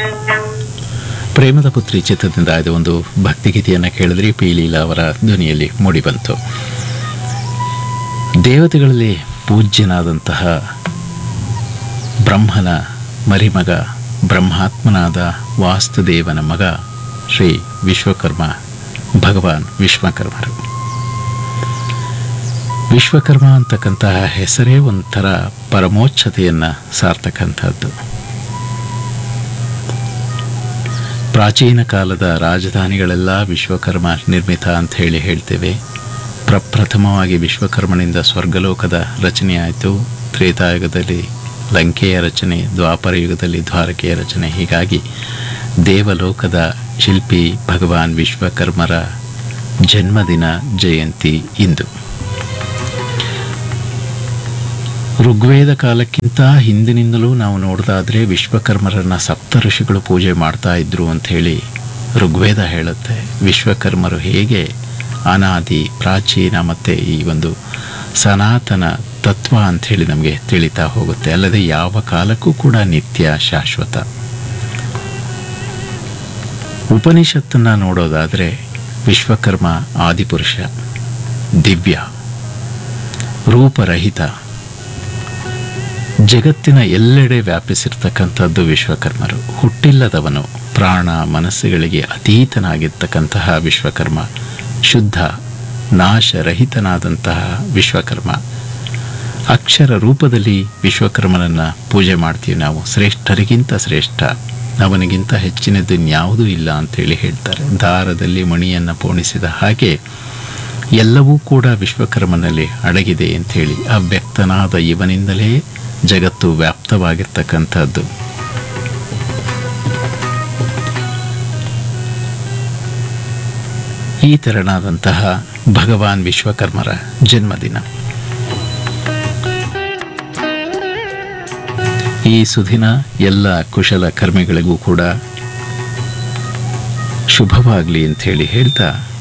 ಪ್ರೇಮದ ಪುತ್ರಿ ಚಿತ್ರದಿಂದ ಇದು ಒಂದು ಭಕ್ತಿಗೀತೆಯನ್ನು ಕೇಳಿದ್ರಿ ಪಿ ಲೀಲಾ ಅವರ ಧ್ವನಿಯಲ್ಲಿ ಮೂಡಿಬಂತು ದೇವತೆಗಳಲ್ಲಿ ಪೂಜ್ಯನಾದಂತಹ ಬ್ರಹ್ಮನ ಮರಿಮಗ ಬ್ರಹ್ಮಾತ್ಮನಾದ ವಾಸ್ತುದೇವನ ಮಗ ಶ್ರೀ ವಿಶ್ವಕರ್ಮ ಭಗವಾನ್ ವಿಶ್ವಕರ್ಮರು ವಿಶ್ವಕರ್ಮ ಅಂತಕ್ಕಂತಹ ಹೆಸರೇ ಒಂಥರ ಪರಮೋಚ್ಛತೆಯನ್ನು ಸಾರ್ತಕ್ಕಂಥದ್ದು ಪ್ರಾಚೀನ ಕಾಲದ ರಾಜಧಾನಿಗಳೆಲ್ಲ ವಿಶ್ವಕರ್ಮ ನಿರ್ಮಿತ ಅಂತ ಹೇಳಿ ಹೇಳ್ತೇವೆ ಪ್ರಪ್ರಥಮವಾಗಿ ವಿಶ್ವಕರ್ಮನಿಂದ ಸ್ವರ್ಗಲೋಕದ ರಚನೆಯಾಯಿತು ತ್ರೇತಾಯುಗದಲ್ಲಿ ಲಂಕೆಯ ರಚನೆ ದ್ವಾಪರ ಯುಗದಲ್ಲಿ ದ್ವಾರಕೆಯ ರಚನೆ ಹೀಗಾಗಿ ದೇವಲೋಕದ ಶಿಲ್ಪಿ ಭಗವಾನ್ ವಿಶ್ವಕರ್ಮರ ಜನ್ಮದಿನ ಜಯಂತಿ ಇಂದು ಋಗ್ವೇದ ಕಾಲಕ್ಕಿಂತ ಹಿಂದಿನಿಂದಲೂ ನಾವು ನೋಡೋದಾದ್ರೆ ವಿಶ್ವಕರ್ಮರನ್ನ ಸಪ್ತ ಋಷಿಗಳು ಪೂಜೆ ಮಾಡ್ತಾ ಇದ್ರು ಅಂತ ಹೇಳಿ ಋಗ್ವೇದ ಹೇಳುತ್ತೆ ವಿಶ್ವಕರ್ಮರು ಹೇಗೆ ಅನಾದಿ ಪ್ರಾಚೀನ ಮತ್ತು ಈ ಒಂದು ಸನಾತನ ತತ್ವ ಅಂತ ಹೇಳಿ ನಮಗೆ ತಿಳಿತಾ ಹೋಗುತ್ತೆ ಅಲ್ಲದೆ ಯಾವ ಕಾಲಕ್ಕೂ ಕೂಡ ನಿತ್ಯ ಶಾಶ್ವತ ಉಪನಿಷತ್ತನ್ನು ನೋಡೋದಾದರೆ ವಿಶ್ವಕರ್ಮ ಆದಿಪುರುಷ ದಿವ್ಯ ರೂಪರಹಿತ ಜಗತ್ತಿನ ಎಲ್ಲೆಡೆ ವ್ಯಾಪಿಸಿರ್ತಕ್ಕಂಥದ್ದು ವಿಶ್ವಕರ್ಮರು ಹುಟ್ಟಿಲ್ಲದವನು ಪ್ರಾಣ ಮನಸ್ಸುಗಳಿಗೆ ಅತೀತನಾಗಿರ್ತಕ್ಕಂತಹ ವಿಶ್ವಕರ್ಮ ಶುದ್ಧ ನಾಶರಹಿತನಾದಂತಹ ವಿಶ್ವಕರ್ಮ ಅಕ್ಷರ ರೂಪದಲ್ಲಿ ವಿಶ್ವಕರ್ಮನನ್ನು ಪೂಜೆ ಮಾಡ್ತೀವಿ ನಾವು ಶ್ರೇಷ್ಠರಿಗಿಂತ ಶ್ರೇಷ್ಠ ಅವನಿಗಿಂತ ಹೆಚ್ಚಿನದ್ದು ಇನ್ಯಾವುದೂ ಇಲ್ಲ ಅಂತೇಳಿ ಹೇಳ್ತಾರೆ ದಾರದಲ್ಲಿ ಮಣಿಯನ್ನು ಪೋಣಿಸಿದ ಹಾಗೆ ಎಲ್ಲವೂ ಕೂಡ ವಿಶ್ವಕರ್ಮನಲ್ಲಿ ಅಡಗಿದೆ ಅಂಥೇಳಿ ಅವ್ಯಕ್ತನಾದ ಇವನಿಂದಲೇ ಜಗತ್ತು ವ್ಯಾಪ್ತವಾಗಿರ್ತಕ್ಕಂಥದ್ದು ಈ ತೆರನಾದಂತಹ ಭಗವಾನ್ ವಿಶ್ವಕರ್ಮರ ಜನ್ಮದಿನ ಈ ಸುದಿನ ಎಲ್ಲ ಕುಶಲ ಕರ್ಮಿಗಳಿಗೂ ಕೂಡ ಶುಭವಾಗಲಿ ಅಂತ ಹೇಳಿ ಹೇಳ್ತಾ